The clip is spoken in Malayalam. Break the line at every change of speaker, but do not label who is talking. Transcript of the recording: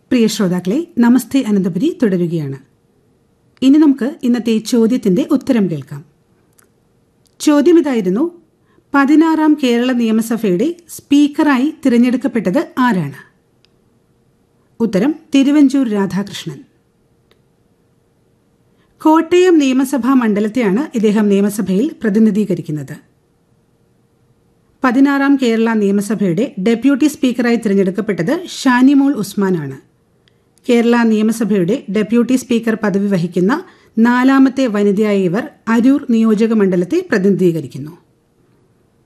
പ്രിയ ശ്രോതാക്കളെ നമസ്തേ അനന്തപുരി തുടരുകയാണ് ഇനി നമുക്ക് ഇന്നത്തെ ചോദ്യത്തിന്റെ ഉത്തരം കേൾക്കാം ചോദ്യം ഇതായിരുന്നു പതിനാറാം കേരള നിയമസഭയുടെ സ്പീക്കറായി തിരഞ്ഞെടുക്കപ്പെട്ടത് ആരാണ് ഉത്തരം തിരുവഞ്ചൂർ രാധാകൃഷ്ണൻ കോട്ടയം നിയമസഭാ മണ്ഡലത്തെയാണ് ഇദ്ദേഹം നിയമസഭയിൽ പ്രതിനിധീകരിക്കുന്നത് പതിനാറാം കേരള നിയമസഭയുടെ ഡെപ്യൂട്ടി സ്പീക്കറായി തിരഞ്ഞെടുക്കപ്പെട്ടത് ഷാനിമോൾ ഉസ്മാനാണ് കേരള നിയമസഭയുടെ ഡെപ്യൂട്ടി സ്പീക്കർ പദവി വഹിക്കുന്ന നാലാമത്തെ വനിതയായ ഇവർ അരൂർ നിയോജക മണ്ഡലത്തെ പ്രതിനിധീകരിക്കുന്നു